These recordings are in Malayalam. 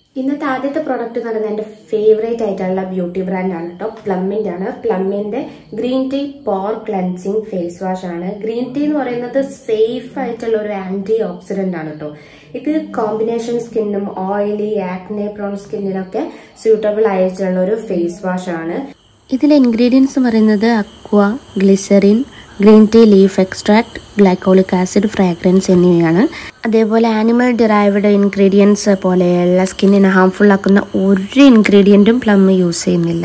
ഇന്നത്തെ ആദ്യത്തെ പ്രോഡക്റ്റ് എന്ന് പറയുന്നത് എന്റെ ഫേവറേറ്റ് ആയിട്ടുള്ള ബ്യൂട്ടി ബ്രാൻഡ് ആണ് കേട്ടോ പ്ലമ്മിന്റെ ആണ് പ്ലമ്മിന്റെ green tea pore cleansing face wash ആണ് ഗ്രീൻ ടീ എന്ന് പറയുന്നത് സേഫ് ആയിട്ടുള്ള ഒരു ആന്റി ഓക്സിഡന്റ് ആണ് കേട്ടോ ഇത് കോമ്പിനേഷൻ സ്കിന്നും ഓയിലി ആക്നെ പ്രോൺ സ്കിന്നിനൊക്കെ സ്യൂട്ടബിൾ ആയിട്ടുള്ള ഒരു ഫേസ് വാഷ് ആണ് ഇതിലെ ഇൻഗ്രീഡിയൻസ് പറയുന്നത് aqua glycerin green tea leaf extract glycolic acid fragrance എന്നിവയാണ് അതേപോലെ ആനിമൽ ഡിറൈവ്ഡ് ഇൻഗ്രീഡിയൻസ് പോലെയുള്ള സ്കിന്നിനെ ഹാംഫുൾ ആക്കുന്ന ഒരു ഇൻഗ്രീഡിയൻറ്റും പ്ലം യൂസ് ചെയ്യുന്നില്ല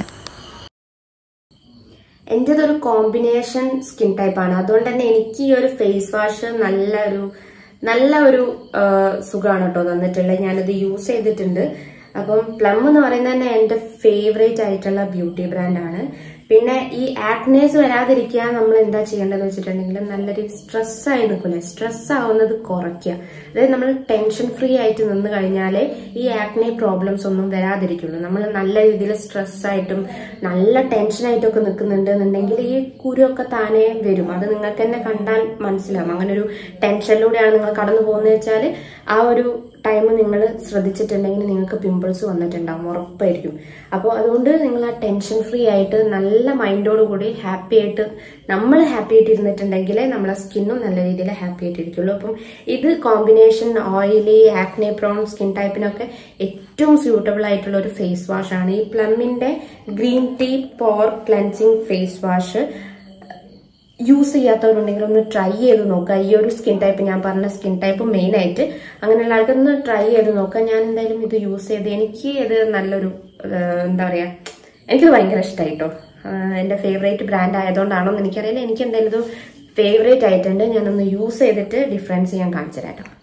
എന്റേതൊരു കോമ്പിനേഷൻ സ്കിൻ ടൈപ്പ് ആണ് അതുകൊണ്ട് തന്നെ എനിക്ക് ഈ ഒരു ഫേസ് വാഷ് നല്ല ഒരു നല്ല ഒരു സുഖമാണ് കേട്ടോ തന്നിട്ടുള്ളത് ഞാനിത് യൂസ് ചെയ്തിട്ടുണ്ട് അപ്പം പ്ലം എന്ന് പറയുന്നത് തന്നെ എന്റെ ഫേവറേറ്റ് ആയിട്ടുള്ള ബ്യൂട്ടി ബ്രാൻഡാണ് പിന്നെ ഈ ആക്നേസ് വരാതിരിക്കുക നമ്മൾ എന്താ ചെയ്യേണ്ടതെന്ന് വെച്ചിട്ടുണ്ടെങ്കിൽ നല്ലൊരു സ്ട്രെസ് ആയി നിൽക്കില്ലേ സ്ട്രെസ് ആവുന്നത് കുറയ്ക്കുക അതായത് നമ്മൾ ടെൻഷൻ ഫ്രീ ആയിട്ട് നിന്ന് കഴിഞ്ഞാലേ ഈ ആക്നെ പ്രോബ്ലംസ് ഒന്നും വരാതിരിക്കുള്ളൂ നമ്മൾ നല്ല രീതിയിൽ സ്ട്രെസ് ആയിട്ടും നല്ല ടെൻഷനായിട്ടും ഒക്കെ നിൽക്കുന്നുണ്ട് എന്നുണ്ടെങ്കിൽ ഈ കുരുവൊക്കെ താനേ വരും അത് നിങ്ങൾക്ക് തന്നെ കണ്ടാൽ മനസ്സിലാവും അങ്ങനെ ഒരു ടെൻഷനിലൂടെയാണ് നിങ്ങൾ കടന്നു പോകുന്നത് വെച്ചാൽ ആ ഒരു ടൈം നിങ്ങൾ ശ്രദ്ധിച്ചിട്ടുണ്ടെങ്കിൽ നിങ്ങൾക്ക് പിമ്പിൾസ് വന്നിട്ടുണ്ടാവും ഉറപ്പായിരിക്കും അപ്പോൾ അതുകൊണ്ട് നിങ്ങൾ ആ ടെൻഷൻ ഫ്രീ ആയിട്ട് നല്ല മൈൻഡോട് കൂടി ഹാപ്പി ആയിട്ട് നമ്മൾ ഹാപ്പി ആയിട്ട് ഇരുന്നിട്ടുണ്ടെങ്കിൽ നമ്മളെ സ്കിന്നും നല്ല രീതിയിൽ ഹാപ്പി ആയിട്ട് ഇരിക്കുള്ളൂ അപ്പം ഇത് combination oily acne prone skin ടൈപ്പിനൊക്കെ ഏറ്റവും സ്യൂട്ടബിൾ ആയിട്ടുള്ള ഒരു ഫേസ് വാഷ് ആണ് ഈ പ്ലമ്മിന്റെ green tea pore cleansing face wash use ചെയ്യാത്തവരുണ്ടെങ്കിൽ ഒന്ന് ട്രൈ ചെയ്ത് നോക്കുക ഈ ഒരു സ്കിൻ ടൈപ്പ് ഞാൻ പറഞ്ഞ സ്കിൻ ടൈപ്പ് മെയിൻ ആയിട്ട് അങ്ങനെയുള്ള ആൾക്കൊന്ന് ട്രൈ ചെയ്ത് നോക്കുക ഞാൻ എന്തായാലും ഇത് യൂസ് ചെയ്ത് എനിക്ക് ഇത് നല്ലൊരു എന്താ പറയാ എനിക്കിത് ഭയങ്കര ഇഷ്ടമായിട്ടോ എന്റെ ഫേവറേറ്റ് ബ്രാൻഡ് ആയതുകൊണ്ടാണോ എന്ന് എനിക്കറിയില്ല എനിക്ക് എന്തായാലും ഇത് ഫേവറേറ്റ് ആയിട്ടുണ്ട് ഞാനൊന്ന് യൂസ് ചെയ്തിട്ട് ഡിഫറൻസ് ഞാൻ കാണിച്ചു തരാം കേട്ടോ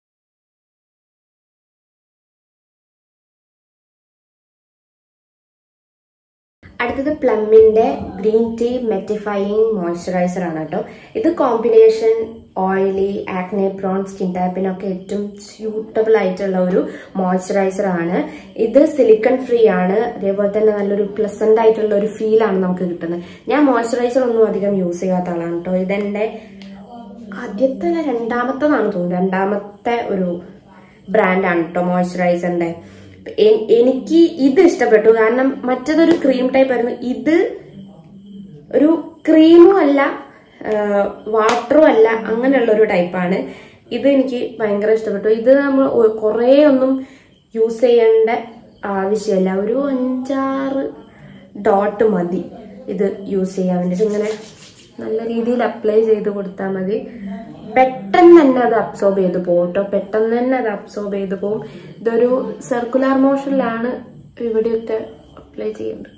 അടുത്തത് പ്ലമ്മിന്റെ ഗ്രീൻ ടീ മെറ്റിഫൈയിങ് മോയ്സ്ചറൈസർ ആണ് കേട്ടോ ഇത് combination oily acne prone skin ടൈപ്പിനൊക്കെ ഏറ്റവും സ്യൂട്ടബിൾ ആയിട്ടുള്ള ഒരു മോയ്സ്ചറൈസർ ആണ് ഇത് സിലിക്കൺ ഫ്രീ ആണ് അതേപോലെ തന്നെ നല്ലൊരു പ്ലസന്റ് ആയിട്ടുള്ള ഒരു ഫീൽ ആണ് നമുക്ക് കിട്ടുന്നത് ഞാൻ മോയ്സ്ചറൈസർ ഒന്നും അധികം യൂസ് ചെയ്യാത്ത ആളാണ് കേട്ടോ ഇതെന്റെ ആദ്യത്തെ അല്ല രണ്ടാമത്തതാണ് തോന്നുന്നു രണ്ടാമത്തെ ഒരു ബ്രാൻഡാണ് കേട്ടോ മോയ്സ്ചറൈസറിന്റെ എനിക്ക് ഇത് ഇഷ്ടപ്പെട്ടു കാരണം മറ്റതൊരു ക്രീം ടൈപ്പ് ആയിരുന്നു ഇത് ഒരു ക്രീമും അല്ല വാട്ടറും അല്ല അങ്ങനെയുള്ള ഒരു ടൈപ്പാണ് ഇത് എനിക്ക് ഭയങ്കര ഇഷ്ടപ്പെട്ടു ഇത് നമ്മൾ കുറേ ഒന്നും യൂസ് ചെയ്യേണ്ട ആവശ്യമില്ല ഒരു അഞ്ചാറ് ഡോട്ട് മതി ഇത് യൂസ് ചെയ്യാൻ വേണ്ടിയിട്ട് ഇങ്ങനെ നല്ല രീതിയിൽ അപ്ലൈ ചെയ്ത് കൊടുത്താൽ മതി പെട്ടെന്ന് തന്നെ അത് അബ്സോർബ് ചെയ്ത് പോകും കേട്ടോ പെട്ടെന്ന് തന്നെ അത് അബ്സോർബ് ചെയ്ത് പോകും ഇതൊരു സർക്കുലർ മോഷനിലാണ് ഇവിടെയൊക്കെ അപ്ലൈ ചെയ്യേണ്ടത്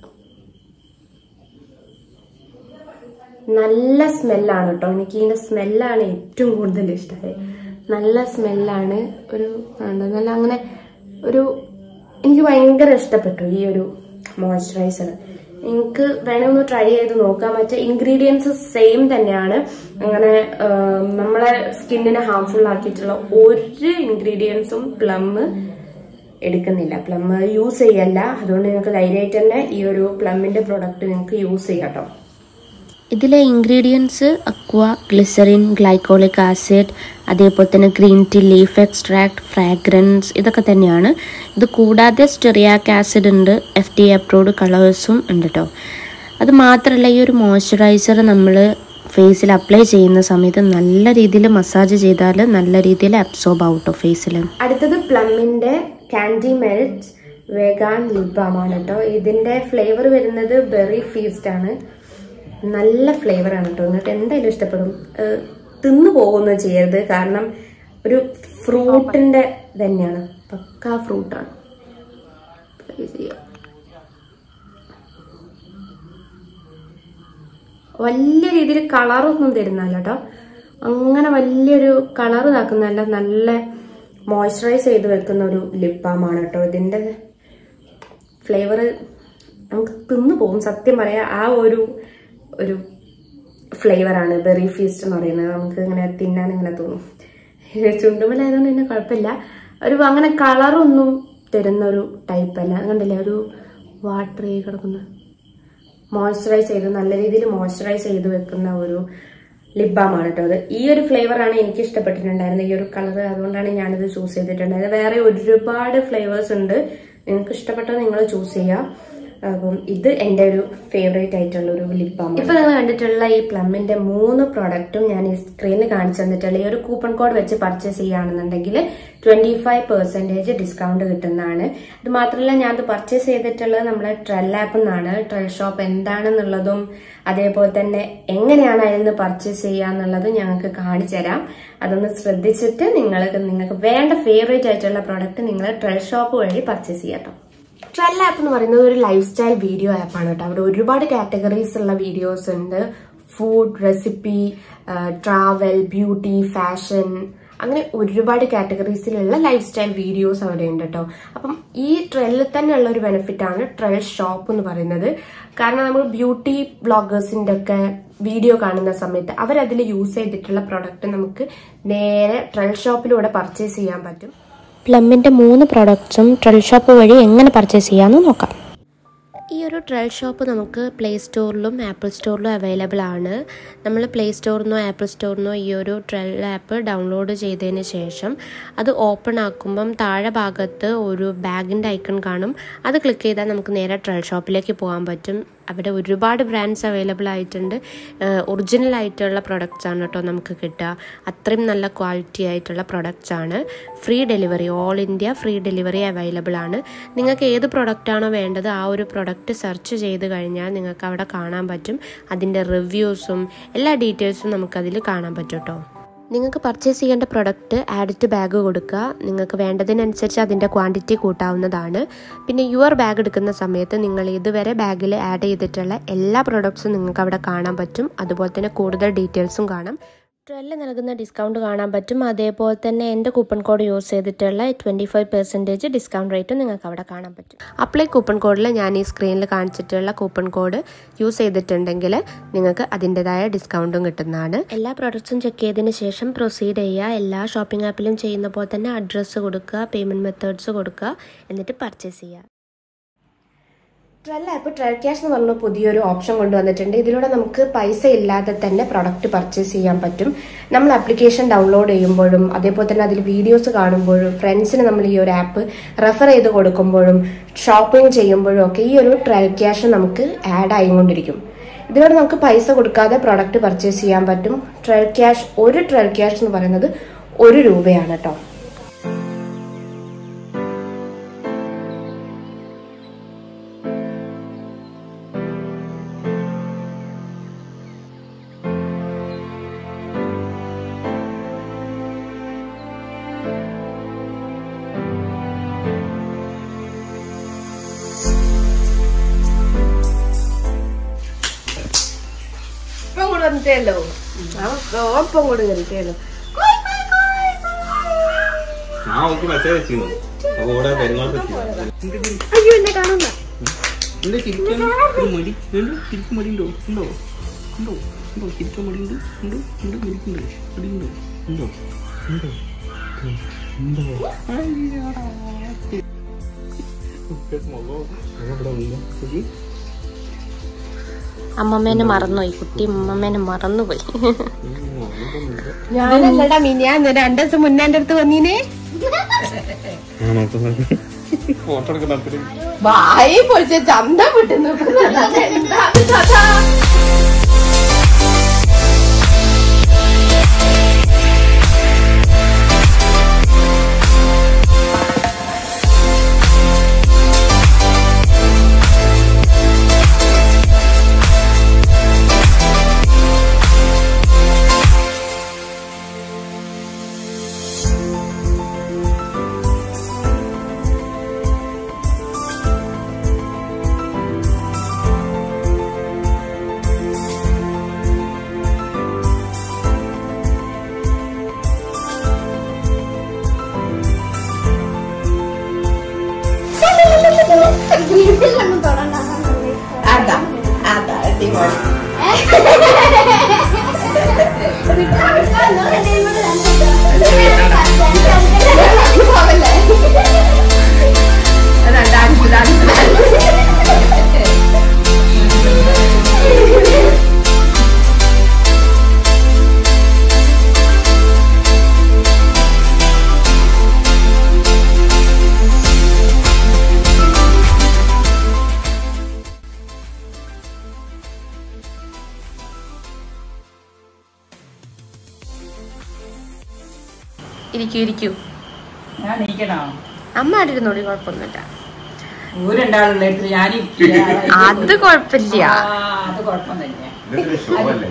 നല്ല സ്മെല്ലാണ് കേട്ടോ എനിക്ക് ഇതിന്റെ സ്മെല്ലാണ് ഏറ്റവും കൂടുതൽ ഇഷ്ടമായത് നല്ല സ്മെല്ലാണ് ഒരു നല്ല അങ്ങനെ ഒരു എനിക്ക് ഭയങ്കര ഇഷ്ടപ്പെട്ടു ഈ ഒരു മോയ്സ്ചറൈസർ നിങ്ങൾക്ക് വേണമെങ്കിൽ ഒന്ന് ട്രൈ ചെയ്ത് നോക്കാം മറ്റേ ഇൻഗ്രീഡിയൻസ് സെയിം തന്നെയാണ് അങ്ങനെ നമ്മളെ സ്കിന്നിനെ ഹാംഫുൾ ആക്കിയിട്ടുള്ള ഒരു ഇൻഗ്രീഡിയൻസും പ്ലം എടുക്കുന്നില്ല പ്ലം യൂസ് ചെയ്യല്ല അതുകൊണ്ട് നിങ്ങൾക്ക് ധൈര്യമായിട്ട് തന്നെ ഈ ഒരു പ്ലമ്മിന്റെ പ്രൊഡക്റ്റ് നിങ്ങൾക്ക് യൂസ് ചെയ്യാം കേട്ടോ ഇതിലെ ingredients aqua glycerin glycolic acid അതേപോലെ തന്നെ green tea leaf extract fragrance ഇതൊക്കെ തന്നെയാണ് ഇത് കൂടാതെ സ്റ്റെറിയാക് ആസിഡ് ഉണ്ട് എഫ് ടി അപ്രൂവ്ഡ് കളേഴ്സും ഉണ്ട് കേട്ടോ അത് മാത്രമല്ല ഈ ഒരു മോയ്സ്ചറൈസർ നമ്മൾ ഫേസിൽ അപ്ലൈ ചെയ്യുന്ന സമയത്ത് നല്ല രീതിയിൽ മസാജ് ചെയ്താൽ നല്ല രീതിയിൽ അബ്സോർബ് ആവും കേട്ടോ ഫേസിൽ അടുത്തത് പ്ലമ്മിന്റെ candy melt vegan lip balm ആണ് കേട്ടോ ഇതിന്റെ ഫ്ലേവർ വരുന്നത് ബെറി ഫീസ്റ്റ് ആണ് നല്ല ഫ്ലേവർ ആണ് കേട്ടോ എന്നിട്ട് എന്തായാലും ഇഷ്ടപ്പെടും തിന്നു പോകുന്നു ചെയ്യരുത് കാരണം ഒരു ഫ്രൂട്ടിന്റെ തന്നെയാണ് പക്കാ ഫ്രൂട്ടാണ് വലിയ രീതിയിൽ കളറൊന്നും തരുന്നല്ല കേട്ടോ അങ്ങനെ വലിയൊരു കളർ ഇതാക്കുന്നതല്ല നല്ല മോയ്സ്ചറൈസ് ചെയ്ത് വെക്കുന്ന ഒരു ലിപ് ബാമാണ് കേട്ടോ ഇതിന്റെ ഫ്ലേവർ നമുക്ക് തിന്നു പോകും സത്യം പറയാ ആ ഒരു ഒരു ഫ്ലേവറാണ് ബെറി ഫീസ്റ്റ് എന്ന് പറയുന്നത് നമുക്ക് ഇങ്ങനെ തിന്നാൻ ഇങ്ങനെ തോന്നും ചുണ്ടുമലായതുകൊണ്ട് തന്നെ കുഴപ്പമില്ല ഒരു അങ്ങനെ കളറൊന്നും തരുന്ന ഒരു ടൈപ്പ് അല്ല കണ്ടില്ലേ ഒരു വാട്ടർ കിടക്കുന്ന മോയ്സ്ചറൈസ് ചെയ്ത് നല്ല രീതിയിൽ മോയ്സ്ചറൈസ് ചെയ്ത് വെക്കുന്ന ഒരു ലിപ് ബാം ആണ് കേട്ടോ അത് ഈ ഒരു ഫ്ലേവർ ആണ് എനിക്ക് ഇഷ്ടപ്പെട്ടിട്ടുണ്ടായിരുന്നത് ഈ ഒരു കളർ അതുകൊണ്ടാണ് ഞാനിത് ചൂസ് ചെയ്തിട്ടുണ്ടായിരുന്നത് വേറെ ഒരുപാട് ഫ്ലേവേഴ്സ് ഉണ്ട് നിങ്ങൾക്ക് ഇഷ്ടപ്പെട്ടത് നിങ്ങൾ ചൂസ് ചെയ്യാം അപ്പം ഇത് എൻ്റെ ഒരു ഫേവറേറ്റ് ആയിട്ടുള്ള ഒരു ലിപ് ബാം ഇപ്പൊ നിങ്ങൾ കണ്ടിട്ടുള്ള ഈ പ്ലമ്മിന്റെ മൂന്ന് പ്രോഡക്റ്റും ഞാൻ ഈ സ്ക്രീനിൽ കാണിച്ചു തന്നിട്ടുള്ള ഈ ഒരു കൂപ്പൺ കോഡ് വെച്ച് പർച്ചേസ് ചെയ്യുകയാണെന്നുണ്ടെങ്കിൽ ട്വന്റി ഫൈവ് പെർസെന്റേജ് ഡിസ്കൗണ്ട് കിട്ടുന്നതാണ് ഇത് മാത്രമല്ല ഞാൻ ഇത് പർച്ചേസ് ചെയ്തിട്ടുള്ളത് നമ്മളെ ട്രെൽ ആപ്പ് നിന്നാണ് ട്രെൽ ഷോപ്പ് എന്താണെന്നുള്ളതും അതേപോലെ തന്നെ എങ്ങനെയാണ് അതിൽ നിന്ന് പർച്ചേസ് ചെയ്യുക എന്നുള്ളതും ഞങ്ങൾക്ക് കാണിച്ചു തരാം അതൊന്ന് ശ്രദ്ധിച്ചിട്ട് നിങ്ങൾക്ക് നിങ്ങൾക്ക് വേണ്ട ഫേവറേറ്റ് ആയിട്ടുള്ള പ്രോഡക്റ്റ് നിങ്ങൾ ട്രെൽ ഷോപ്പ് വഴി പർച്ചേസ് ചെയ്യാം കേട്ടോ ട്രെൽ ആപ്പ് എന്ന് പറയുന്നത് ഒരു ലൈഫ് സ്റ്റൈൽ വീഡിയോ ആപ്പാണ് കേട്ടോ അവിടെ ഒരുപാട് കാറ്റഗറീസ് ഉള്ള വീഡിയോസ് ഉണ്ട് food recipe travel beauty fashion അങ്ങനെ ഒരുപാട് കാറ്റഗറീസിലുള്ള ലൈഫ് സ്റ്റൈൽ വീഡിയോസ് അവിടെ ഉണ്ട് കേട്ടോ അപ്പം ഈ ട്രെല്ലിൽ തന്നെയുള്ള ഒരു ബെനിഫിറ്റ് ആണ് ട്രെൽ ഷോപ്പ് എന്ന് പറയുന്നത് കാരണം നമ്മൾ ബ്യൂട്ടി ബ്ലോഗേഴ്സിന്റെ ഒക്കെ വീഡിയോ കാണുന്ന സമയത്ത് അവരതിൽ യൂസ് ചെയ്തിട്ടുള്ള പ്രൊഡക്റ്റ് നമുക്ക് നേരെ ട്രെൽ ഷോപ്പിലൂടെ പർച്ചേസ് ചെയ്യാൻ പറ്റും പ്ലമ്മിൻ്റെ മൂന്ന് പ്രോഡക്റ്റ്സും ട്രെൽ ഷോപ്പ് വഴി എങ്ങനെ പർച്ചേസ് ചെയ്യാമെന്ന് നോക്കാം ഈ ഒരു ട്രെൽ ഷോപ്പ് നമുക്ക് പ്ലേ സ്റ്റോറിലും ആപ്പിൾ സ്റ്റോറിലും അവൈലബിൾ ആണ് നമ്മൾ പ്ലേ സ്റ്റോറിൽ നിന്നോ ആപ്പിൾ സ്റ്റോറിൽ നിന്നോ ഈ ഒരു ട്രെൽ ആപ്പ് ഡൗൺലോഡ് ചെയ്തതിന് ശേഷം അത് ഓപ്പൺ ആക്കുമ്പം താഴെ ഭാഗത്ത് ഒരു ബാഗിൻ്റെ ഐക്കൺ കാണും അത് ക്ലിക്ക് ചെയ്താൽ നമുക്ക് നേരെ ട്രെൽ ഷോപ്പിലേക്ക് പോകാൻ പറ്റും അവിടെ ഒരുപാട് ബ്രാൻഡ്സ് അവൈലബിൾ ആയിട്ടുണ്ട് ഒറിജിനൽ ആയിട്ടുള്ള പ്രൊഡക്ട്സ് ആണ് കേട്ടോ നമുക്ക് കിട്ടുക അത്രയും നല്ല ക്വാളിറ്റി ആയിട്ടുള്ള പ്രൊഡക്ട്സ് ആണ് free delivery all India free delivery available ആണ് നിങ്ങൾക്ക് ഏത് പ്രൊഡക്റ്റാണോ വേണ്ടത് ആ ഒരു പ്രൊഡക്റ്റ് സെർച്ച് ചെയ്ത് കഴിഞ്ഞാൽ നിങ്ങൾക്ക് അവിടെ കാണാൻ പറ്റും അതിൻ്റെ റിവ്യൂസും എല്ലാ ഡീറ്റെയിൽസും നമുക്കതിൽ കാണാൻ പറ്റും കേട്ടോ നിങ്ങൾക്ക് പർച്ചേസ് ചെയ്യേണ്ട പ്രൊഡക്റ്റ് ആഡ് ടു ബാഗ് കൊടുക്കുക നിങ്ങൾക്ക് വേണ്ടതിനനുസരിച്ച് അതിൻ്റെ ക്വാണ്ടിറ്റി കൂട്ടാവുന്നതാണ് പിന്നെ യുവർ ബാഗ് എടുക്കുന്ന സമയത്ത് നിങ്ങൾ ഇതുവരെ ബാഗിൽ ആഡ് ചെയ്തിട്ടുള്ള എല്ലാ പ്രൊഡക്ട്സും നിങ്ങൾക്ക് അവിടെ കാണാൻ പറ്റും അതുപോലെ തന്നെ കൂടുതൽ ഡീറ്റെയിൽസും കാണാം ട്രെല്ല് നൽകുന്ന ഡിസ്കൗണ്ട് കാണാൻ പറ്റും അതേപോലെ തന്നെ എൻ്റെ കൂപ്പൺ കോഡ് യൂസ് ചെയ്തിട്ടുള്ള ട്വൻറ്റി ഫൈവ് പെർസെൻറ്റേജ് ഡിസ്കൗണ്ട് റേറ്റും നിങ്ങൾക്ക് അവിടെ കാണാൻ പറ്റും അപ്ലൈ കൂപ്പൺ കോഡിൽ ഞാൻ ഈ സ്ക്രീനിൽ കാണിച്ചിട്ടുള്ള കൂപ്പൺ കോഡ് യൂസ് ചെയ്തിട്ടുണ്ടെങ്കിൽ നിങ്ങൾക്ക് അതിൻ്റെതായ ഡിസ്കൗണ്ടും കിട്ടുന്നതാണ് എല്ലാ പ്രോഡക്ട്സും ചെക്ക് ചെയ്തതിന് ശേഷം പ്രൊസീഡ് ചെയ്യുക എല്ലാ ഷോപ്പിംഗ് ആപ്പിലും ചെയ്യുന്ന പോലെ തന്നെ അഡ്രസ്സ് കൊടുക്കുക പേയ്മെൻറ്റ് മെത്തേഡ്സ് കൊടുക്കുക എന്നിട്ട് പർച്ചേസ് ചെയ്യുക ട്രെൽ ആപ്പ് ട്രെൽ ക്യാഷ് എന്ന് പറഞ്ഞ പുതിയൊരു ഓപ്ഷൻ കൊണ്ടുവന്നിട്ടുണ്ട് ഇതിലൂടെ നമുക്ക് പൈസ ഇല്ലാതെ തന്നെ പ്രൊഡക്റ്റ് പർച്ചേസ് ചെയ്യാൻ പറ്റും നമ്മൾ ആപ്ലിക്കേഷൻ ഡൗൺലോഡ് ചെയ്യുമ്പോഴും അതേപോലെ തന്നെ അതിൽ വീഡിയോസ് കാണുമ്പോഴും ഫ്രണ്ട്സിന് നമ്മൾ ഈ ഒരു ആപ്പ് റെഫർ ചെയ്ത് കൊടുക്കുമ്പോഴും ഷോപ്പിംഗ് ചെയ്യുമ്പോഴും ഒക്കെ ഈ ഒരു ട്രെൽ ക്യാഷ് നമുക്ക് ആഡ് ആയിക്കൊണ്ടിരിക്കും ഇതിലൂടെ നമുക്ക് പൈസ കൊടുക്കാതെ പ്രൊഡക്റ്റ് പർച്ചേസ് ചെയ്യാൻ പറ്റും ട്രെൽ ക്യാഷ് ഒരു ട്രെൽ ക്യാഷ് എന്ന് പറയുന്നത് ഒരു രൂപയാണ് കേട്ടോ ഇപ്പം കൂടെ വന്നിട്ടേല്ലോ ഇപ്പം കൂടെ കയറിട്ടേല്ലോ ഞാൻ അവൾക്ക് മെസ്സേജ് അയച്ചിരുന്നു അപ്പൊ ഇവിടെ പെരുമാൾ അയ്യോ എന്നെ കാണുന്ന എന്റെ ചിരിക്കാൻ ഒരു മടി ഉണ്ട് ചിരിക്കാൻ മടി ഉണ്ടോ ഉണ്ടോ ഉണ്ടോ ഉണ്ടോ ചിരിക്കാൻ മടി ഉണ്ട് ഉണ്ടോ ഉണ്ട് മടിക്കുണ്ട് മടി ഉണ്ടോ ഉണ്ടോ ഉണ്ടോ ഉണ്ടോ അയ്യടാ. മുഖം മുഖം ഇവിടെ ഉണ്ട് ശരി അമ്മമ്മേനെ മറന്നുപോയി കുട്ടി അമ്മമ്മേനെ മറന്നുപോയി ഞാനല്ലടാ മിനിയാന്ന് രണ്ടു ദിവസം മുന്നേ എന്റെ അടുത്ത് വന്നീനെ ഫോട്ടോ എടുക്കുന്ന അത്രയും വായി പൊളിച്ച ചന്ത വിട്ടുന്നു എന്താണ് കഥ അതാ അതാ അടിപൊളി അതാ ഡാൻസ് ഡാൻസ് ഡാൻസ് ഇരിക്കൂ ഇരിക്കൂ ഞാൻ നീക്കണോ അമ്മ അവിടെ ഇരുന്നോടി കുഴപ്പമൊന്നുമില്ല ഊരുണ്ടാവുള്ള ഞാൻ അത് കുഴപ്പമില്ല അത് കുഴപ്പം തന്നെ ഇതൊരു ഷോ അല്ലേ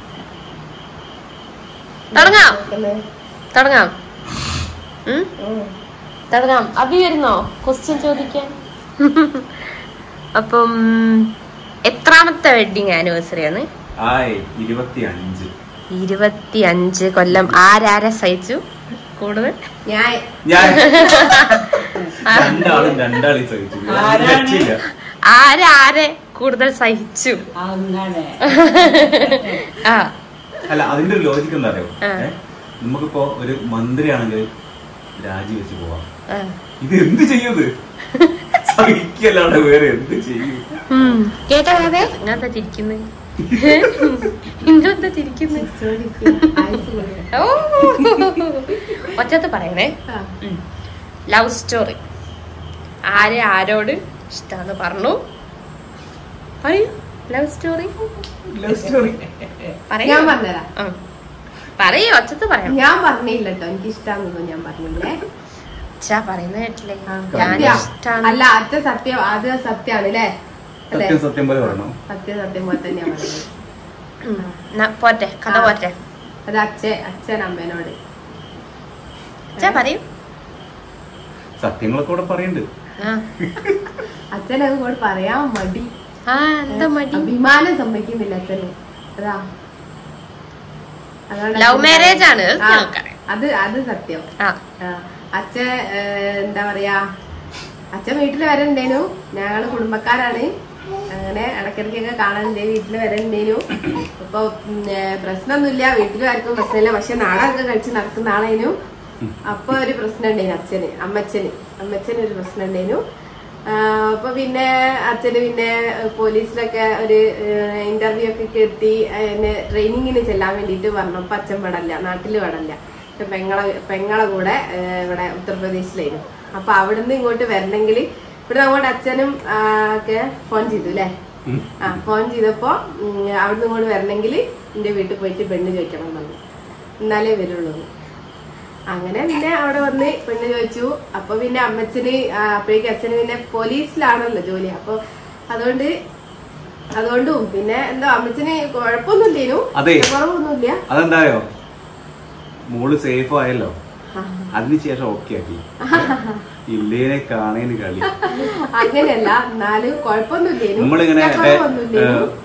തുടങ്ങാം തുടങ്ങാം ഉം? തുടങ്ങാം അഭി വരുന്നോ ക്വസ്റ്റ്യൻ ചോദിക്കാൻ അപ്പം എത്രാമത്തെ വെഡിങ് ആനിവേഴ്സറി ആണ് ആയ് ഇരുപത്തി അഞ്ച് ഇരുപത്തി അഞ്ച് കൊല്ലം ആരാരെ സഹിച്ചു കൂടുതൽ ഞാൻ ഞാൻ രണ്ടാളും രണ്ടാളി സഹിച്ചു ആരാണ്? രക്ഷയില്ല. ആരാരെ കൂടുതൽ സഹിച്ചു അങ്ങനെ ആ അല്ല അതിന്റെ ഒരു ലോജിക്ക് എന്താ അറിയോ ആ. ഏ? നമുക്കിപ്പോ ഒരു മന്ത്രിയാണെങ്കിൽ രാജിവെച്ച് പോവാം ആ. ഇത് എന്ത് ചെയ്യുന്നത് സഹിക്കല്ലാണ്ട് വേറെ എന്ത് ചെയ്യും ഉം. കേട്ടോ അതെ ഇങ്ങനത്തെ ചിരിക്കുന്നത് ഇങ്ങനത്തെ ചിരിക്കുന്നത് ഓ ഒറ്റത്ത് പറയണേ ലവ് സ്റ്റോറി ആരെ ആരോട് ഇഷ്ടാന്ന് പറഞ്ഞു പറയൂ ലവ് സ്റ്റോറി ലവ് സ്റ്റോറി പറയൂ ഞാൻ പറഞ്ഞുതരാം ആ. പറയൂ ഒച്ചത്ത് പറയണം ഞാൻ പറഞ്ഞില്ല കേട്ടോ എനിക്ക് ഇഷ്ടാന്നൊന്നും ഞാൻ പറഞ്ഞില്ലേ അച്ഛാ പറയുന്ന കേട്ടില്ലേ ആ, ഞാൻ സത്യം. ഇഷ്ടാണ് അല്ല അച്ഛ സത്യം അത് സത്യാണ് അല്ലേ അല്ലേ സത്യം സത്യം പോലെ പറയണോ സത്യം സത്യം പോലെ തന്നെയാ പറയുന്നത് ഉം. ന്നാ പോട്ടെ കഥ ആ. പോട്ടെ അത് അച്ഛ അച്ഛൻ അമ്മേനോട് അച്ഛാ പറയൂ സത്യങ്ങളൊക്കെ ഇവിടെ പറയുന്നുണ്ട് ആ അച്ഛൻ അത് കൂടെ പറയാൻ മടി ആ എന്താ മടി അഭിമാനം സമ്മതിക്കുന്നില്ല അച്ഛന് അതാ അതുകൊണ്ട് ലവ് അച്ഛൻ മാരേജ് ആണ് അത് ആ, ഞങ്ങൾക്കറിയാം. അത് അത് സത്യം ആ ആ, അച്ഛൻ ഏഹ്, എന്താ പറയാ അച്ഛൻ വീട്ടിൽ വരണ്ടേനു ഞങ്ങള് കുടുംബക്കാരാണ് അങ്ങനെ ഇടയ്ക്കിടയ്ക്കൊക്കെ കാണാനുണ്ട് വീട്ടിൽ വരണ്ടേനു അപ്പൊ ഉം, ഏഹ്, പ്രശ്നമൊന്നുമില്ല വീട്ടിലും ആർക്കും പ്രശ്നമില്ല പക്ഷെ നാടകമൊക്കെ കഴിച്ച് നടക്കുന്ന ആളേനു അപ്പൊ ഒരു പ്രശ്നം ഉണ്ടായിരുന്നു അച്ഛന് അമ്മച്ചന് അമ്മച്ചന് ഒരു പ്രശ്നം ഉണ്ടായിരുന്നു അപ്പൊ പിന്നെ അച്ഛന് പിന്നെ പോലീസിലൊക്കെ ഒരു ഇന്റർവ്യൂ ഒക്കെ കിട്ടി അതിന് ട്രെയിനിങ്ങിന് ചെല്ലാൻ വേണ്ടിയിട്ട് പറഞ്ഞപ്പോ അച്ഛൻ പെടല്ല നാട്ടിൽ പെടല്ല ഇപ്പൊ പെങ്ങളെ പെങ്ങളെ കൂടെ ഏഹ്, ഇവിടെ ഉത്തർപ്രദേശിലായിരുന്നു അപ്പൊ അവിടുന്ന് ഇങ്ങോട്ട് വരണമെങ്കിൽ ഇവിടെ അങ്ങോട്ട് അച്ഛനും ആ, ഒക്കെ ഫോൺ ചെയ്തു അല്ലേ ആ ഫോൺ ചെയ്തപ്പോ ഉം, അവിടുന്ന് ഇങ്ങോട്ട് വരണമെങ്കിൽ എന്റെ വീട്ടിൽ പോയിട്ട് പെണ്ണ് ചോദിക്കണം എന്ന് പറഞ്ഞു എന്നാലേ വരുള്ളൂ എന്ന്. അങ്ങനെ പിന്നെ അവിടെ വന്ന് പെണ്ണ് ചോദിച്ചു അപ്പൊ പിന്നെ അമ്മച്ചന് ആ, അപ്പോഴേക്കും അച്ഛന് പിന്നെ പോലീസിലാണല്ലോ ജോലി അപ്പൊ അതുകൊണ്ട് അതുകൊണ്ടും പിന്നെ എന്തോ അമ്മച്ചന് കുഴപ്പമൊന്നുമില്ലേനു അതെ. കുറവൊന്നുമില്ല അതെന്തായോ മോള് സേഫ് ആയല്ലോ അതിനുശേഷം ഓക്കെ ആക്കി ഇല്ലേനെ കാണേന് കളി അങ്ങനെയല്ല എന്നാലും കുഴപ്പമൊന്നുമില്ലേനു നമ്മളിങ്ങനെ മറ്റേ, കുറവൊന്നുമില്ലേനു ഏ,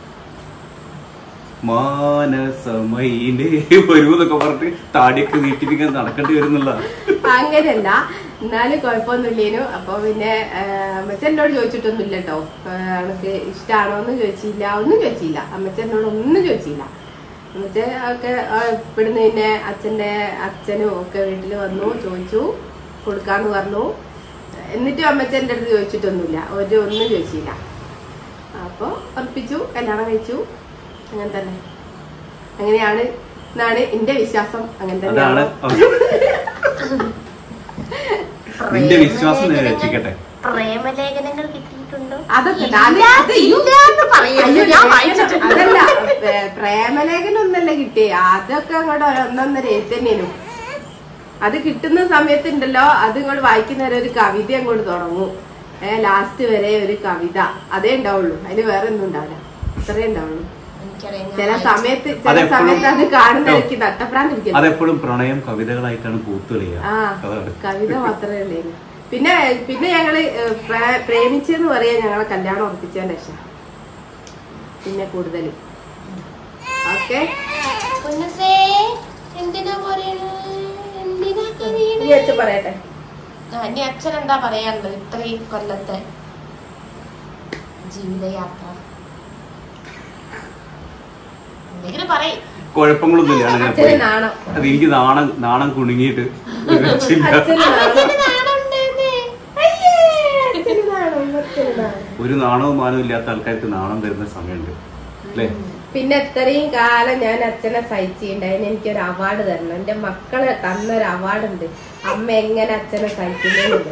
മാനസമയിലേ വരുമെന്നൊക്കെ പറഞ്ഞിട്ട് താടിയൊക്കെ നീട്ടിപ്പിക്കാൻ നടക്കേണ്ടി വരുന്നുള്ള അങ്ങനെയല്ല എന്നാലും കുഴപ്പമൊന്നുമില്ലേനു അപ്പൊ പിന്നെ അമ്മച്ചൻ എന്നോട് ചോദിച്ചിട്ടൊന്നുമില്ല കേട്ടോ എനിക്ക് ഇഷ്ടമാണോ എന്ന് ചോദിച്ചില്ല ഒന്നും ചോദിച്ചില്ല അമ്മച്ചൻ എന്നോട് ഒന്നും ചോദിച്ചില്ല അമ്മച്ചൻ ഒക്കെ ആ, ഇവിടുന്ന് പിന്നെ അച്ഛന്റെ അച്ഛനും ഒക്കെ വീട്ടിൽ വന്നു ചോദിച്ചു കൊടുക്കാന്ന് പറഞ്ഞു എന്നിട്ടും അമ്മച്ചൻ്റെ അടുത്ത് ചോദിച്ചിട്ടൊന്നുമില്ല ഒരു ഒന്നും ചോദിച്ചില്ല അപ്പൊ ഉറപ്പിച്ചു കല്യാണം കഴിച്ചു അങ്ങനെ തന്നെ അങ്ങനെയാണ് എന്നാണ് എന്റെ വിശ്വാസം അങ്ങനെ അതാണ് തന്നെയാണ് നിന്റെ വിശ്വാസം ഞാൻ രക്ഷിക്കട്ടെ പ്രേമലേഖനങ്ങൾ കിട്ടിയിട്ടുണ്ടോ അതൊക്കെ ഇല്ല, അത് അത് അയ്യോ. ഇല്ലാന്ന് പറയരുത്. അയ്യോ, ഞാൻ വായിച്ചിട്ടുണ്ട്. അതല്ല പ്രേ- പ്രേമലേഖനം ഒന്നല്ല കിട്ടിയേ അതൊക്കെ അങ്ങോട്ട് ഒന്നൊന്നര ഏത്തന്നേനു അത് കിട്ടുന്ന സമയത്തുണ്ടല്ലോ അത് ഇങ്ങോട്ട് വായിക്കുന്നവരെ ഒരു കവിത അങ്ങോട്ട് തുടങ്ങും ഏ ലാസ്റ്റ് വരെ ഒരു കവിത അതേ ഉണ്ടാവുള്ളൂ അതിന് വേറെ ഒന്നും ഉണ്ടാവില്ല ഇത്രേ ഉണ്ടാവുള്ളൂ എനിക്കറിയാം, ഞാൻ ചില വായിച്ചിട്ടുണ്ട്. സമയത്ത് ചില അതെപ്പോഴും- സമയത്ത് അത് കാണുന്നവർക്ക് നട്ടപ്രാന്തിരിക്കും അതെപ്പോഴും പ്രണയം കവിതകളായിട്ടാണ് പൂത്തുകളിയ ആ അതാണ് കവിത മാത്രമേ ഉള്ളൂ പിന്നെ പിന്നെ ഞങ്ങള് ഏഹ്, പ്രേ- പ്രേമിച്ചെന്ന് പറയാ ഞങ്ങളെ കല്യാണം ഉറപ്പിച്ചതിന് ശേഷം പിന്നെ കൂടുതൽ ഓക്കെ പൊന്നുസേ, എന്തിനാ പറയണേ? എന്തിനാ കരയണേ? ഇനി അച്ഛൻ പറയട്ടെ ആ, ഇനി അച്ഛൻ എന്താ പറയാനുള്ളത് ഇത്രയും കൊല്ലത്തെ ജീവിതയാത്ര എന്തെങ്കിലും പറയും കുഴപ്പങ്ങളൊന്നുമില്ല ഞാൻ അങ്ങനെ അച്ഛന് പോയി. നാണം അത് എനിക്ക് നാണം നാണം കുണുങ്ങിയിട്ട് ഒരു രക്ഷയില്ല. അച്ഛന് നാണം അയ്യേ, അച്ഛന് നാണം അച്ഛന് നാണം ഒരു നാണവും മാനവും ഇല്ലാത്ത ആൾക്കാർക്ക് നാണം വരുന്ന സമയമുണ്ട് അല്ലേ പിന്നെ ഇത്രയും കാലം ഞാൻ അച്ഛനെ സഹിച്ചിട്ടുണ്ടായിന് എനിക്കൊരു അവാർഡ് തരണം എന്റെ മക്കളെ തന്നൊരു അവാർഡ് ഉണ്ട് അമ്മ എങ്ങനെ അച്ഛനെ സഹിക്കുന്നുണ്ട്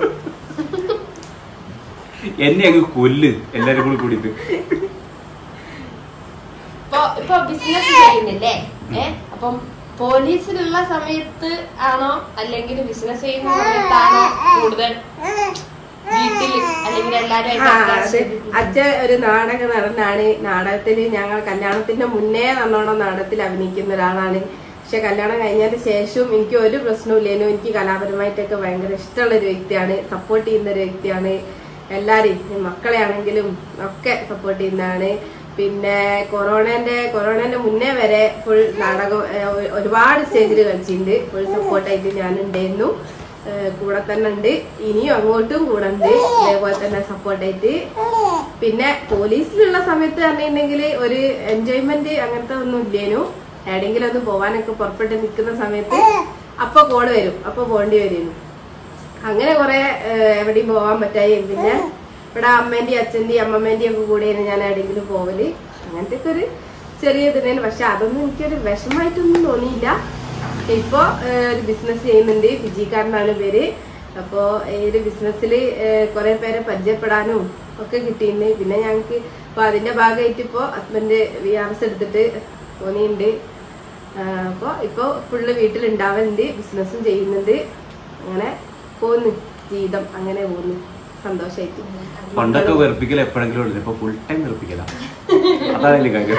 എന്നെ അങ്ങ് കൊല്ല് എല്ലാരും കൂടി കൂടിയിട്ട് ഇപ്പൊ ഇപ്പൊ ബിസിനസ് ചെയ്യുന്നില്ലേ ഏ അപ്പം പോലീസിലുള്ള സമയത്ത് ആണോ അല്ലെങ്കിൽ ബിസിനസ് ചെയ്യുന്ന സമയത്താണോ കൂടുതൽ വീട്ടില് അല്ലെങ്കിൽ എല്ലാരും ആ, അത് അച്ഛൻ ഒരു നാടക നടനാണ് നാടകത്തിൽ ഞങ്ങൾ കല്യാണത്തിന്റെ മുന്നേ നല്ലോണം നാടകത്തിൽ അഭിനയിക്കുന്ന ഒരാളാണ് പക്ഷെ കല്യാണം കഴിഞ്ഞതിന് ശേഷവും എനിക്ക് ഒരു പ്രശ്നമില്ലേനും എനിക്ക് കലാപരമായിട്ടൊക്കെ ഭയങ്കര ഇഷ്ടമുള്ള ഒരു വ്യക്തിയാണ് സപ്പോർട്ട് ചെയ്യുന്ന ഒരു വ്യക്തിയാണ് എല്ലാരെയും മക്കളെ ആണെങ്കിലും ഒക്കെ സപ്പോർട്ട് ചെയ്യുന്നതാണ് പിന്നെ കൊറോണന്റെ കൊറോണന്റെ മുന്നേ വരെ ഫുൾ നാടകം ഏഹ്, ഒരു- ഒരുപാട് സ്റ്റേജിൽ കളിച്ചിട്ടുണ്ട് ഫുൾ സപ്പോർട്ടായിട്ട് ഞാൻ ഉണ്ടായിരുന്നു ഏഹ് കൂടെ തന്നെ ഉണ്ട് ഇനിയും അങ്ങോട്ടും കൂടെ ഉണ്ട് ഇതേപോലെ തന്നെ സപ്പോർട്ടായിട്ട് പിന്നെ പോലീസിലുള്ള സമയത്ത് പറഞ്ഞിട്ടുണ്ടെങ്കിൽ ഒരു എൻജോയ്മെന്റ് അങ്ങനത്തെ ഒന്നും ഇല്ലേനു എവിടെയെങ്കിലും ഒന്ന് പോവാനൊക്കെ പുറപ്പെട്ട് നിൽക്കുന്ന സമയത്ത് അപ്പൊ കോള് വരും അപ്പൊ പോകേണ്ടി വരുന്നു അങ്ങനെ കുറെ എവിടെയും പോവാൻ പറ്റായി പിന്നെ ഇവിടെ അമ്മേന്റെയും അച്ഛന്റെയും അമ്മമ്മേന്റെയും ഒക്കെ കൂടെയാണ് ഞാൻ എവിടെയെങ്കിലും പോവല് അങ്ങനത്തെ ഒക്കെ ഒരു ചെറിയ ഇതിനാണ് പക്ഷെ അതൊന്നും എനിക്കൊരു വിഷമായിട്ടൊന്നും തോന്നിയില്ല ഇപ്പൊ ഏഹ്, ഒരു ബിസിനസ് ചെയ്യുന്നുണ്ട് ഫിജിക്കാരനാണ് പേര് അപ്പോ ഈ ഒരു ബിസിനസ്സിൽ കുറെ പേരെ പരിചയപ്പെടാനും ഒക്കെ കിട്ടിയിട്ടുണ്ട് പിന്നെ ഞങ്ങൾക്ക് ഇപ്പൊ അതിന്റെ ഭാഗമായിട്ട് ഇപ്പോ ഹസ്ബൻഡ് വി ആർ എസ് എടുത്തിട്ട് തോന്നിയിട്ടുണ്ട് അപ്പോൾ ഇപ്പോൾ ഫുള്ള് വീട്ടിലുണ്ടാവുന്നുണ്ട് ബിസിനസ്സും ചെയ്യുന്നുണ്ട് അങ്ങനെ പോകുന്നു ജീവിതം അങ്ങനെ പോകുന്നു സന്തോഷമായിട്ട് പണ്ടൊക്കെ വെറുപ്പിക്കൽ എപ്പോഴെങ്കിലും ഉള്ളത് ഇപ്പൊ ഫുൾ ടൈം വെറുപ്പിക്കല അതാണ് കാര്യം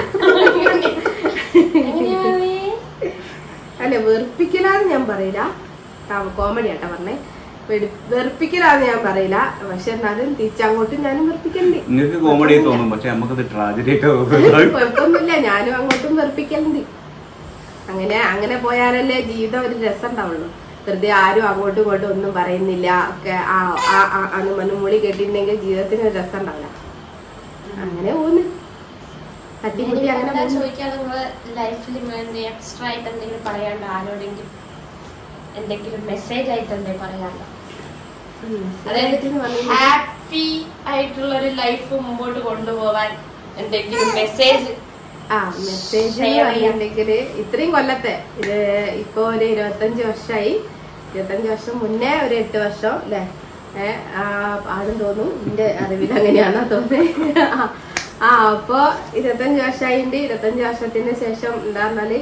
അല്ല വെറുപ്പിക്കലാന്ന് ഞാൻ പറയില്ല കോമഡി ആട്ടാ പറഞ്ഞേ വെടി- വെറുപ്പിക്കലാന്ന് ഞാൻ പറയില്ല പക്ഷെ എന്നാലും തിരിച്ചങ്ങോട്ടും ഞാനും വെറുപ്പിക്കലുണ്ട് നിങ്ങൾക്ക് കോമഡി തോന്നും പക്ഷെ നമുക്കത് ട്രാജഡി ഒക്കെ കുഴപ്പമൊന്നുമില്ല ഞാനും അങ്ങോട്ടും വെറുപ്പിക്കലുണ്ട് അങ്ങനെ അങ്ങനെ പോയാലല്ലേ ജീവിതം ഒരു രസം ഉണ്ടാവുള്ളൂ വെറുതെ ആരും അങ്ങോട്ടും ഇങ്ങോട്ടും ഒന്നും പറയുന്നില്ല ഒക്കെ ആ ആ ആ അന്ന് മനുമൂളി കേട്ടിട്ടുണ്ടെങ്കിൽ ജീവിതത്തിന് ഒരു രസം ഉണ്ടാവില്ല അങ്ങനെ പോകുന്നു തട്ടിമുട്ടി അങ്ങനെ പോകുന്നു. ചോദിക്കാതെ നിങ്ങള് ലൈഫിൽ നിങ്ങൾ എക്സ്ട്രാ ആയിട്ട് എന്തെങ്കിലും പറയാണ്ട് ആരോടെങ്കിലും എന്തെങ്കിലും മെസ്സേജ് ആയിട്ട് എന്തെങ്കിലും പറയാണ്ടോ ഉം. അതായത് ഇതിന് വന്നിട്ട് ഹാപ്പി ആയിട്ടുള്ള ഒരു ലൈഫ് മുമ്പോട്ട് കൊണ്ടുപോവാൻ എന്തെങ്കിലും മെസ്സേജ് ആ മെസ്സേജ് Share ചെയ്യാം. പറയുന്നുണ്ടെങ്കിൽ ഇത്രയും കൊല്ലത്തെ ഇത് ഇപ്പൊ ഒരു ഇരുപത്തഞ്ച് വർഷമായി ഇരുപത്തഞ്ച് വർഷം മുന്നേ ഒരു എട്ട് വർഷം അല്ലേ ഏഹ് ആടും തോന്നും എന്റെ അറിവിൽ അങ്ങനെയാണോ തോന്നുന്നത് ആ അപ്പൊ ഇരുപത്തഞ്ച് വർഷമായിണ്ട് ഇരുപത്തഞ്ച് വർഷത്തിന് ശേഷം എന്താ പറഞ്ഞാല്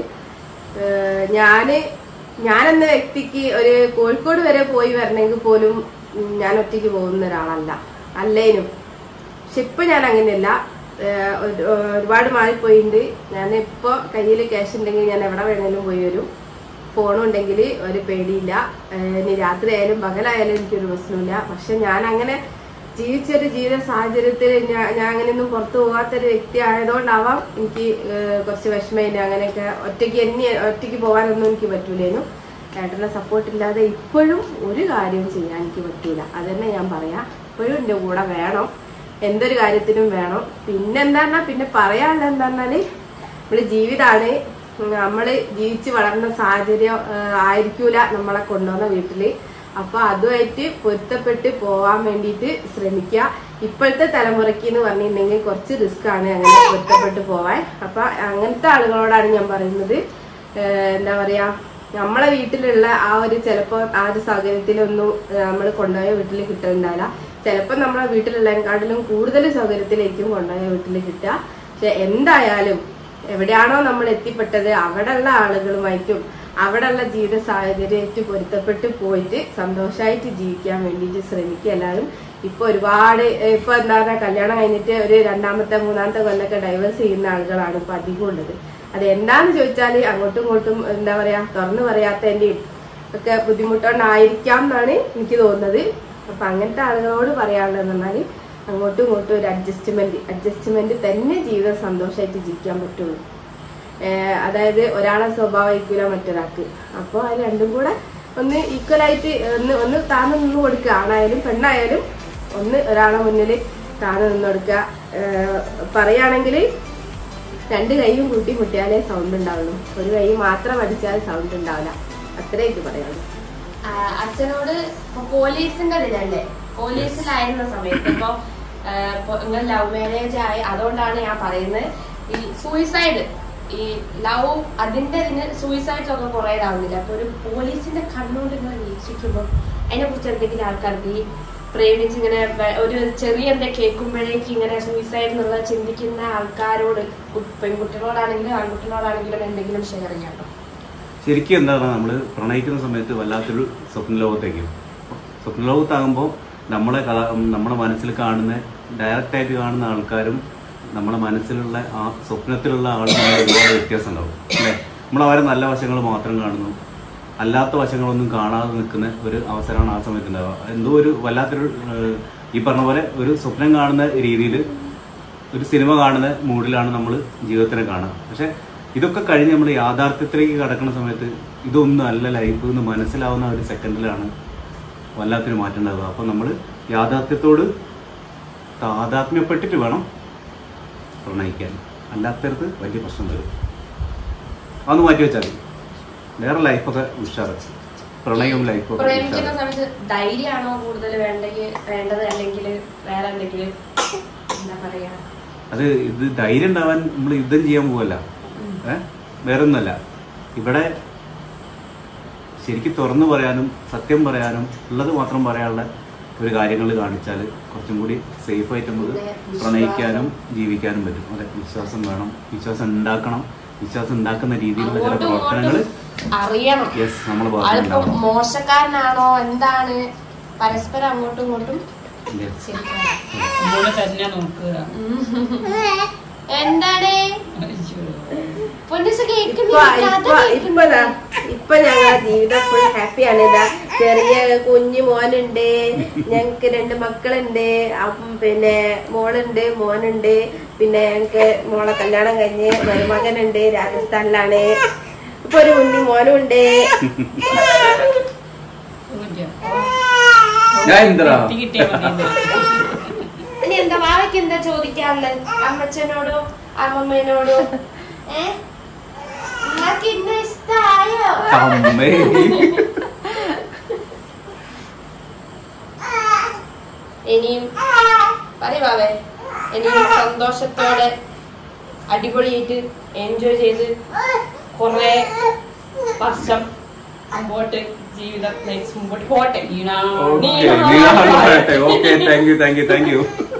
ഏഹ് ഞാന് ഞാനെന്ന വ്യക്തിക്ക് ഒരു കോഴിക്കോട് വരെ പോയി വരണമെങ്കിൽ പോലും ഉം, ഞാൻ ഒറ്റയ്ക്ക് പോകുന്ന ഒരാളല്ല അല്ലേനും പക്ഷെ ഇപ്പൊ ഞാൻ അങ്ങനെയല്ല ഏഹ് ഒരു- ഒരുപാട് മാറിപ്പോയിട്ടുണ്ട് ഞാൻ ഇപ്പൊ കയ്യിൽ ക്യാഷ് ഉണ്ടെങ്കിൽ ഞാൻ എവിടെ വേണേലും പോയി വരും ഫോണും ഉണ്ടെങ്കിൽ ഒരു പേടിയില്ല ഏഹ് ഇനി രാത്രി ആയാലും പകലായാലും എനിക്കൊരു പ്രശ്നമില്ല പക്ഷെ ഞാൻ അങ്ങനെ ജീവിച്ചൊരു ജീവിത സാഹചര്യത്തിൽ ഞാൻ ഞാൻ അങ്ങനെയൊന്നും പുറത്തു പോകാത്തൊരു വ്യക്തി ആയതുകൊണ്ടാവാം എനിക്ക് ഏഹ് കുറച്ച് വിഷമയില്ല അങ്ങനെയൊക്കെ ഒറ്റയ്ക്ക് എന്നെ ഒറ്റയ്ക്ക് പോകാനൊന്നും എനിക്ക് പറ്റൂലേനു ഏട്ടൻ്റെ സപ്പോർട്ട് ഇല്ലാതെ ഇപ്പോഴും ഒരു കാര്യവും ചെയ്യാൻ എനിക്ക് പറ്റൂല അതന്നെ ഞാൻ പറയാം ഇപ്പോഴും എൻ്റെ കൂടെ വേണം എന്തൊരു കാര്യത്തിനും വേണം പിന്നെ എന്താ പിന്നെ പറയാനുള്ള എന്താ പറഞ്ഞാല് നമ്മള് ജീവിതാണ് നമ്മള് ജീവിച്ച് വളർന്ന സാഹചര്യം ആ, ആയിരിക്കൂല നമ്മളെ കൊണ്ടുവന്ന വീട്ടില് അപ്പൊ അതുമായിട്ട് പൊരുത്തപ്പെട്ട് പോവാൻ വേണ്ടിയിട്ട് ശ്രമിക്കുക ഇപ്പോഴത്തെ തലമുറയ്ക്ക് എന്ന് പറഞ്ഞിട്ടുണ്ടെങ്കിൽ കുറച്ച് റിസ്ക് ആണ് അങ്ങനെ പൊരുത്തപ്പെട്ട് പോവാൻ അപ്പൊ അങ്ങനത്തെ ആളുകളോടാണ് ഞാൻ പറയുന്നത് ഏഹ് എന്താ പറയാ നമ്മളെ വീട്ടിലുള്ള ആ ഒരു ചിലപ്പോൾ ആ ഒരു സൗകര്യത്തിലൊന്നും നമ്മൾ കൊണ്ടുപോയ വീട്ടിൽ കിട്ടുന്നുണ്ടാവില്ല ചിലപ്പോൾ നമ്മളെ വീട്ടിലുള്ളതിനെക്കാട്ടിലും കൂടുതൽ സൗകര്യത്തിലേക്കും കൊണ്ടുപോയ വീട്ടിൽ കിട്ടുക പക്ഷെ എന്തായാലും എവിടെയാണോ നമ്മൾ എത്തിപ്പെട്ടത് അവിടെയുള്ള ആളുകളുമായിട്ടും അവിടെയുള്ള ജീവിത സാഹചര്യമായിട്ട് പൊരുത്തപ്പെട്ട് പോയിട്ട് സന്തോഷമായിട്ട് ജീവിക്കാൻ വേണ്ടിയിട്ട് ശ്രമിക്കുക എല്ലാവരും ഇപ്പൊ ഒരുപാട് ഏഹ് ഇപ്പൊ എന്താ പറയുക കല്യാണം കഴിഞ്ഞിട്ട് ഒരു രണ്ടാമത്തെ മൂന്നാമത്തെ കൊല്ലൊക്കെ ഡൈവേഴ്സ് ചെയ്യുന്ന ആളുകളാണ് ഇപ്പൊ അധികം ഉള്ളത് അത് എന്താന്ന് ചോദിച്ചാൽ അങ്ങോട്ടും ഇങ്ങോട്ടും എന്താ പറയാ തുറന്നു പറയാത്തതിന്റെയും ഒക്കെ ബുദ്ധിമുട്ടുകൊണ്ടായിരിക്കാം എന്നാണ് എനിക്ക് തോന്നുന്നത് അപ്പൊ അങ്ങനത്തെ ആളുകളോട് പറയാനുള്ളത് പറഞ്ഞാൽ അങ്ങോട്ടും ഇങ്ങോട്ടും ഒരു അഡ്ജസ്റ്റ്മെന്റ് അഡ്ജസ്റ്റ്മെന്റ് തന്നെ ജീവിതം സന്തോഷമായിട്ട് ജീവിക്കാൻ പറ്റുള്ളൂ ഏഹ് അതായത് ഒരാളെ സ്വഭാവമായിരിക്കില്ല മറ്റൊരാൾക്ക് അപ്പോൾ അത് രണ്ടും കൂടെ ഒന്ന് ഈക്വലായിട്ട് ഒന്ന് ഒന്ന് താന്ന് നിന്ന് കൊടുക്കുക ആണായാലും പെണ്ണായാലും ഒന്ന് ഒരാളെ മുന്നിൽ താന്ന് നിന്ന് കൊടുക്കുക ഏഹ് പറയുകയാണെങ്കിൽ രണ്ട് കൈയും കൂട്ടി മുട്ടിയാലേ സൗണ്ട് ഉണ്ടാവുള്ളൂ ഒരു കൈ മാത്രം അടിച്ചാൽ സൗണ്ട് ഉണ്ടാവില്ല അത്രേ ഇത് പറയാനുള്ളൂ ആ, അച്ഛനോട് ഇപ്പൊ പോലീസിന്റെ ഇതിലല്ലേ പോലീസിലായിരുന്ന സമയത്ത് ഇപ്പൊ ആ, ഇപ്പൊ നിങ്ങൾ ലവ് മാരേജ് ആയി അതുകൊണ്ടാണ് ഞാൻ പറയുന്നത് ഈ സൂയിസൈഡ് ഈ ലവ് അതിന്റെ ഇതിന് സൂയിസൈഡ്സ് ഒക്കെ കുറെ ഇതാവുന്നില്ല അപ്പൊ ഒരു പോലീസിന്റെ കണ്ണുകൊണ്ട് ഇങ്ങനെ വീക്ഷിക്കുമ്പോൾ അതിനെ കുറിച്ച് എന്തെങ്കിലും ആൾക്കാർക്ക് ഈ പ്രേമിച്ച് ഇങ്ങനെ വെ- ഒരു ചെറിയ എന്താ കേൾക്കുമ്പോഴേക്ക് ഇങ്ങനെ സൂയിസൈഡ് എന്നുള്ള ചിന്തിക്കുന്ന ആൾക്കാരോട് കു- പെൺകുട്ടികളോടാണെങ്കിലും ആൺകുട്ടികളോടാണെങ്കിലും എന്തെങ്കിലും ഷെയർ ചെയ്യാട്ടോ ശരിക്കും എന്താണ് നമ്മൾ പ്രണയിക്കുന്ന സമയത്ത് വല്ലാത്തൊരു സ്വപ്നലോകത്തേക്ക് പോകും. സ്വപ്നലോകത്താകുമ്പോൾ നമ്മളെ കഥ നമ്മുടെ മനസ്സിൽ കാണുന്ന ഡയറക്റ്റ് ആയിട്ട് കാണുന്ന ആൾക്കാരും നമ്മുടെ മനസ്സിലുള്ള ആ സ്വപ്നത്തിലുള്ള ആളും തമ്മിൽ ഒരുപാട് വ്യത്യാസം ഉണ്ടാവും അല്ലേ നമ്മൾ അവരെ നല്ല വശങ്ങൾ മാത്രം കാണുന്നു അല്ലാത്ത വശങ്ങളൊന്നും കാണാതെ നിൽക്കുന്ന ഒരു അവസരമാണ് ആ സമയത്ത് ഉണ്ടാവുക എന്തോ ഒരു വല്ലാത്തൊരു ഏഹ്, ഈ പറഞ്ഞ പോലെ ഒരു സ്വപ്നം കാണുന്ന രീതിയിൽ ഒരു സിനിമ കാണുന്ന മൂഡിലാണ് നമ്മൾ ജീവിതത്തിനെ കാണുക പക്ഷെ ഇതൊക്കെ കഴിഞ്ഞ് നമ്മൾ യാഥാർത്ഥ്യത്തിലേക്ക് കടക്കുന്ന സമയത്ത് ഇതൊന്നും അല്ല ലൈഫ് എന്ന് മനസ്സിലാവുന്ന ഒരു സെക്കൻഡിലാണ് വല്ലാത്തൊരു മാറ്റം ഉണ്ടാവുക അപ്പം നമ്മൾ യാഥാർത്ഥ്യത്തോട് താതാത്മ്യപ്പെട്ടിട്ട് വേണം പ്രണയിക്കാൻ അല്ലാത്തടത്ത് വലിയ പ്രശ്നം വരും അതൊന്ന് മാറ്റി വെച്ചാൽ മതി വേറെ ലൈഫൊക്കെ ഉഷാറ് പ്രണയവും ലൈഫൊക്കെ പ്രേമിക്കുന്ന ഉഷാറ് സമയത്ത് ധൈര്യമാണോ കൂടുതൽ വേണ്ടെങ്കിൽ വേണ്ടത് അല്ലെങ്കിൽ വേറെ എന്തെങ്കിലും എന്താ പറയാ അത് ഇത് ധൈര്യം ഉണ്ടാവാൻ നമ്മൾ യുദ്ധം ചെയ്യാൻ പോവല്ല ഏ വേറെ ഒന്നല്ല ഇവിടെ ശരിക്കും തുറന്നു പറയാനും സത്യം പറയാനും ഉള്ളത് മാത്രം പറയാനുള്ള ഒരു കാര്യങ്ങൾ കാണിച്ചാൽ കുറച്ചും കൂടി സേഫ് ആയിട്ട് നമുക്ക് പ്രണയിക്കാനും ജീവിക്കാനും പറ്റും അതെ വിശ്വാസം വേണം വിശ്വാസം ഉണ്ടാക്കണം വിശ്വാസം ഉണ്ടാക്കുന്ന രീതിയിലുള്ള ചില അങ്ങോട്ടും പ്രവർത്തനങ്ങൾ ഇങ്ങോട്ടും അറിയണം യെസ് നമ്മൾ ആളിപ്പോ ഭാഗത്തുണ്ടാവണം മോശക്കാരനാണോ എന്താണ് പരസ്പരം അങ്ങോട്ടും ഇങ്ങോട്ടും Yes. ശരിയാണ്. ഇതുപോലെ തന്നെ നോക്കുക എന്താണ് അയ്യോ. പൊന്നിസ് ഇപ്പൊ കേൾക്കുന്നില്ല കഥ ഇപ്പൊ ഇപ്പൊ ദാ, ഇപ്പൊ ഞങ്ങളെ ജീവിതം ഫുൾ ഹാപ്പിയാണ് ഇതാ ചെറിയ കുഞ്ഞു മോനുണ്ട് ഞങ്ങക്ക് രണ്ട് മക്കളുണ്ട് അപ്പം പിന്നെ മോളുണ്ട് മോനുണ്ട് പിന്നെ ഞങ്ങക്ക് മോളെ കല്യാണം കഴിഞ്ഞ് മരുമകനുണ്ട് രാജസ്ഥാനിലാണ് ഇപ്പൊ ഒരു കുഞ്ഞു മോനും ഉണ്ട് ഇല്ല. ഞാൻ എന്തിനാ? കിട്ടി കിട്ടിയാ മതി ഇനി എന്താ വാവയ്ക്ക് എന്താ ചോദിക്കാനുള്ളത് അമ്മച്ചനോടോ അമ്മമ്മേനോടോ ഏ നിങ്ങൾക്ക് ഇന്ന ഇഷ്ടായോ അമ്മേ ഇനിയും പറയുവാവേ ഇനിയും സന്തോഷത്തോടെ അടിപൊളിയായിട്ട് എൻജോയ് ചെയ്ത് കുറെ വർഷം മുമ്പോട്ട് ജീവിതം ലൈഫ് മുമ്പോട്ട് പോട്ടെ okay okay thank you thank you thank U